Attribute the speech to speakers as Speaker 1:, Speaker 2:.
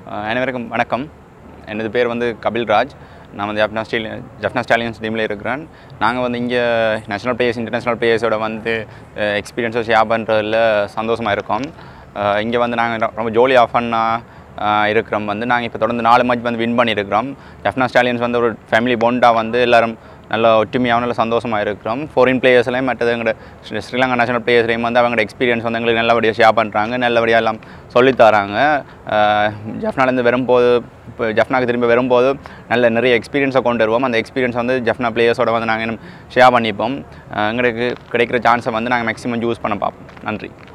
Speaker 1: அஹ் அனைவருக்கும் வணக்கம் எனது பேர் வந்து கபில்ராஜ் நான் வந்து ஜப்னா ஸ்டீல் ஜப்னா ஸ்டாலியன்ஸ் டீமில் இருக்கிறேன் நாங்கள் வந்து இங்கே நேஷனல் பிளேயர்ஸ் இன்டர்நேஷ்னல் பிளேயர்ஸோட வந்து எக்ஸ்பீரியன்ஸை ஷேர் பண்ணுறதுல சந்தோஷமாக இருக்கோம் இங்கே வந்து நாங்கள் ரொம்ப ஜோலியாக ஃபன்னாக இருக்கிறோம் வந்து நாங்கள் இப்போ தொடர்ந்து நாலு மேட்ச் வந்து வின் பண்ணியிருக்கிறோம் ஜப்னா ஸ்டாலியன்ஸ் வந்து ஒரு ஃபேமிலி பாண்டாக வந்து எல்லோரும் நல்ல ஒற்றுமையாக நல்ல சந்தோஷமாக இருக்கிறோம் ஃபாரின் பிளேயர்ஸ்லையும் மற்றது எங்களோட ஸ்ரீ- ஸ்ரீலங்கா நேஷனல் பிளேயர்ஸ்லையும் வந்து அவங்களோட எக்ஸ்பீரியன்ஸ் வந்து எங்களுக்கு நல்லபடியாக ஷேர் பண்ணுறாங்க நல்லபடியாக எல்லாம் சொல்லித் தராங்க ஜஃப்னாலேருந்து வரும்போது இப்போ ஜஃப்னாக்கு திரும்பி வரும்போது நல்ல நிறைய எக்ஸ்பீரியன்ஸை கொண்டு வருவோம் அந்த எக்ஸ்பீரியன்ஸ் வந்து ஜஃப்னா பிளேயர்ஸோட வந்து நாங்கள் ஷேர் பண்ணிப்போம் அஹ் எங்களுக்கு கிடைக்கிற சான்ஸை வந்து நாங்கள் மேக்ஸிமம் யூஸ் பண்ண பார்ப்போம் நன்றி